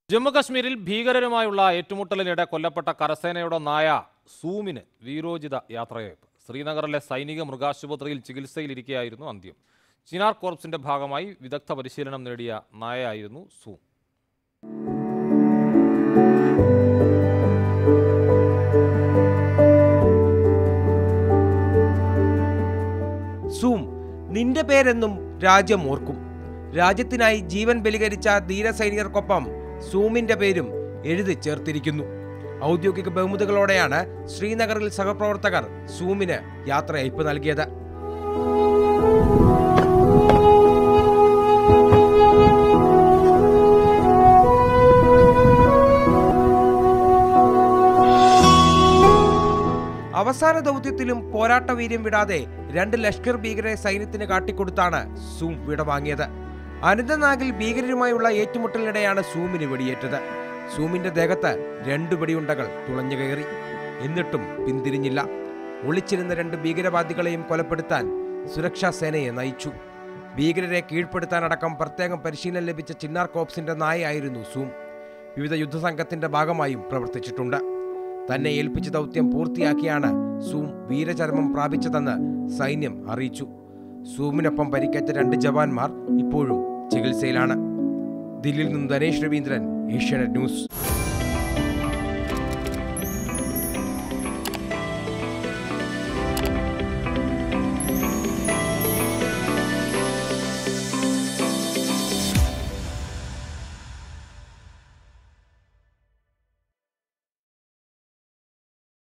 ജമ്മുകശ്മീരിൽ ഭീകരരുമായുള്ള ഏറ്റുമുട്ടലിനിടെ കൊല്ലപ്പെട്ട കരസേനയുടെ നായ സൂമിന് വീരോചിത യാത്രയയപ്പ് ശ്രീനഗറിലെ സൈനിക മൃഗാശുപത്രിയിൽ ചികിത്സയിലിരിക്കെയായിരുന്നു അന്ത്യം ചിനാർ കോർപ്സിന്റെ ഭാഗമായി വിദഗ്ധ പരിശീലനം നേടിയ നായയായിരുന്നു സൂം സൂം നിന്റെ പേരെന്നും രാജ്യം ഓർക്കും രാജ്യത്തിനായി ജീവൻ ബലികരിച്ച ധീരസൈനികർക്കൊപ്പം സൂമിന്റെ പേരും എഴുതി ചേർത്തിരിക്കുന്നു ഔദ്യോഗിക ബഹുമതികളോടെയാണ് ശ്രീനഗറിൽ സഹപ്രവർത്തകർ സൂമിന് യാത്രയയപ്പ് നൽകിയത് അവസാന ദൗത്യത്തിലും പോരാട്ട വീര്യം വിടാതെ രണ്ട് ലഷ്കർ ഭീകരരെ സൈന്യത്തിന് കാട്ടിക്കൊടുത്താണ് സൂം വിടവാങ്ങിയത് അനന്തനാഗിൽ ഭീകരരുമായുള്ള ഏറ്റുമുട്ടലിനിടെയാണ് സൂമിന് വെടിയേറ്റത് സൂമിന്റെ ദേഹത്ത് രണ്ടു വെടിയുണ്ടകൾ തുളഞ്ഞു കയറി എന്നിട്ടും പിന്തിരിഞ്ഞില്ല ഒളിച്ചിരുന്ന രണ്ട് ഭീകരവാദികളെയും കൊലപ്പെടുത്താൻ സുരക്ഷാ സേനയെ നയിച്ചു ഭീകരരെ കീഴ്പ്പെടുത്താനടക്കം പ്രത്യേകം പരിശീലനം ലഭിച്ച ചിന്നാർ കോപ്സിന്റെ നായയായിരുന്നു സൂം വിവിധ യുദ്ധസംഘത്തിന്റെ ഭാഗമായും പ്രവർത്തിച്ചിട്ടുണ്ട് തന്നെ ഏൽപ്പിച്ച ദൗത്യം പൂർത്തിയാക്കിയാണ് സൂം വീരചരമം പ്രാപിച്ചതെന്ന് സൈന്യം അറിയിച്ചു സൂമിനൊപ്പം പരിക്കേറ്റ രണ്ട് ജവാന്മാർ ഇപ്പോഴും ചികിത്സയിലാണ് ദില്ലിയിൽ നിന്നും ധനേഷ് രവീന്ദ്രൻ ഏഷ്യാനെറ്റ് ന്യൂസ്